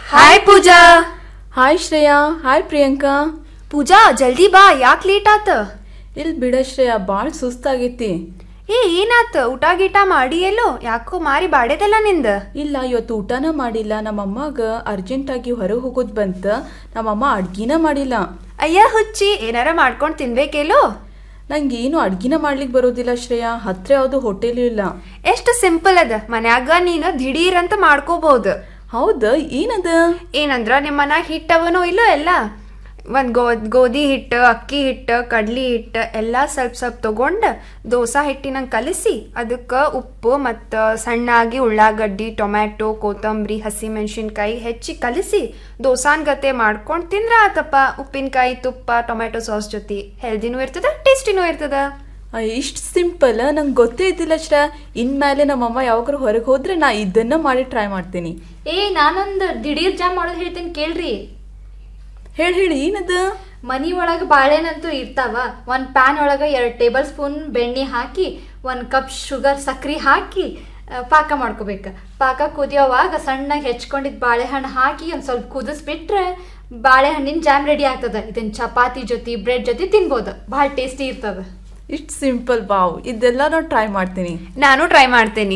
hi Pooja hi Shreya hi Priyanka Pooja ಜಲ್ದಿ ಬಾ ಯಾಕೆ ಲೇಟ್ ಆತ ಇಲ್ಲಿ ಬಿಡ ಶ್ರೇಯಾ ಭಾಳ ಸುಸ್ತಾಗೈತಿ ಏ ಏನಾತ ಊಟ ಗೀಟ ಮಾಡಿ ಎಲ್ಲೋ ಯಾಕೋ ಮಾರಿ ಬಾಡೇದಲ್ಲ ನಿಂದ ಇಲ್ಲ ಇವತ್ತು ಊಟನ ಮಾಡಿಲ್ಲ ನಮ್ಮಮ್ಮಗ ಅರ್ಜೆಂಟಾಗಿ ಹೊರಗೆ ಹೋಗೋದು ಬಂತ ನಮ್ಮಮ್ಮ ಅಡ್ಗಿನ ಮಾಡಿಲ್ಲ ಅಯ್ಯ ಹುಚ್ಚಿ ಏನಾರ ಮಾಡ್ಕೊಂಡು ತಿನ್ಬೇಕೇಲೋ ನಂಗೆ ಏನು ಅಡ್ಗಿನ ಮಾಡ್ಲಿಕ್ಕೆ ಬರೋದಿಲ್ಲ ಶ್ರೇಯಾ ಹತ್ರ ಯಾವುದು ಹೋಟೆಲು ಇಲ್ಲ ಎಷ್ಟು ಸಿಂಪಲ್ ಅದ ಮನ್ಯಾಗ ನೀನು ದಿಢೀರ್ ಅಂತ ಮಾಡ್ಕೋಬಹುದು ಹೌದ ಏನದ ಏನಂದ್ರ ನಿಮ್ಮ ಮನ್ಯಾಗ ಹಿಟ್ಟವನೋ ಇಲ್ಲೋ ಎಲ್ಲ ಒಂದು ಗೋ ಗೋಧಿ ಹಿಟ್ಟು ಅಕ್ಕಿ ಹಿಟ್ಟು ಕಡ್ಲಿ ಹಿಟ್ಟು ಎಲ್ಲ ಸ್ವಲ್ಪ ಸ್ವಲ್ಪ ತಗೊಂಡು ದೋಸಾ ಹಿಟ್ಟಿನಂಗೆ ಕಲಿಸಿ ಅದಕ್ಕೆ ಉಪ್ಪು ಮತ್ತು ಸಣ್ಣಾಗಿ ಉಳ್ಳಾಗಡ್ಡಿ ಟೊಮ್ಯಾಟೊ ಕೊತ್ತಂಬರಿ ಹಸಿಮೆಣ್ಸಿನ್ಕಾಯಿ ಹೆಚ್ಚಿ ಕಲಿಸಿ ದೋಸಾನ್ ಗತೆ ಮಾಡ್ಕೊಂಡು ತಿಂದ್ರೆ ಆತಪ್ಪ ಉಪ್ಪಿನಕಾಯಿ ತುಪ್ಪ ಟೊಮ್ಯಾಟೊ ಸಾಸ್ ಜೊತೆ ಹೆಲ್ದಿನೂ ಇರ್ತದ ಟೇಸ್ಟಿನೂ ಇರ್ತದ ಇಷ್ಟು ಸಿಂಪಲ್ ನಂಗೆ ಗೊತ್ತೇ ಇದ್ದಿಲ್ಲ ಶ್ರೇಯಾ ಇನ್ಮೇಲೆ ನಮ್ಮಮ್ಮ ಯಾವಾಗಾರ ಹೊರಗೆ ಹೋದ್ರೆ ನಾ ಇದನ್ನ ಮಾಡಿ ಟ್ರೈ ಮಾಡ್ತೀನಿ ಏ ನಾನೊಂದು ದಿಢೀರ್ ಜಾಮ್ ಮಾಡೋದು ಹೇಳ್ತೀನಿ ಕೇಳ್ರಿ ಹೇಳಿ ಹೇಳಿ ಏನದ ಮನಿ ಒಳಗೆ ಬಾಳೆನಂತೂ ಇರ್ತಾವ ಒಂದು ಪ್ಯಾನ್ ಒಳಗೆ ಎರಡು ಟೇಬಲ್ ಸ್ಪೂನ್ ಬೆಣ್ಣೆ ಹಾಕಿ ಒಂದು ಕಪ್ ಶುಗರ್ ಸಕ್ರೆ ಹಾಕಿ ಆ, ಪಾಕ ಮಾಡ್ಕೋಬೇಕು ಪಾಕ ಕುದಿಯೋವಾಗ ಸಣ್ಣಗೆ ಹೆಚ್ಕೊಂಡಿದ್ದ ಬಾಳೆಹಣ್ಣು ಹಾಕಿ ಒಂದು ಸ್ವಲ್ಪ ಕುದಿಸ್ಬಿಟ್ರೆ ಬಾಳೆಹಣ್ಣಿನ ಜಾಮ್ ರೆಡಿ ಆಗ್ತದ ಇದನ್ನ ಚಪಾತಿ ಜೊತೆ ಬ್ರೆಡ್ ಜೊತೆ ತಿನ್ಬೋದು ಭಾಳ ಟೇಸ್ಟಿ ಇರ್ತದ ಇಷ್ಟು ಸಿಂಪಲ್ ಬಾವ್ ಇದೆಲ್ಲ ನಾನು ಟ್ರೈ ಮಾಡ್ತೀನಿ ನಾನು ಟ್ರೈ ಮಾಡ್ತೇನೆ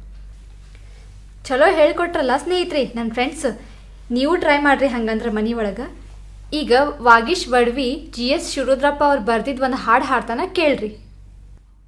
ಚಲೋ ಹೇಳ್ಕೊಟ್ರಲ್ಲ ಸ್ನೇಹಿತರೆ ನನ್ನ ಫ್ರೆಂಡ್ಸ್ ನೀವು ಟ್ರೈ ಮಾಡ್ರಿ ಹಂಗಂದ್ರೆ ಮನಿ ಒಳಗೆ ಈಗ ವಾಗೀಶ್ ಬಡ್ವಿ ಜಿ ಎಸ್ ಶಿವರುದ್ರಪ್ಪ ಅವ್ರು ಬರ್ದಿದ್ದು ಒಂದು ಹಾಡು ಹಾಡ್ತಾನ ಕೇಳ್ರಿ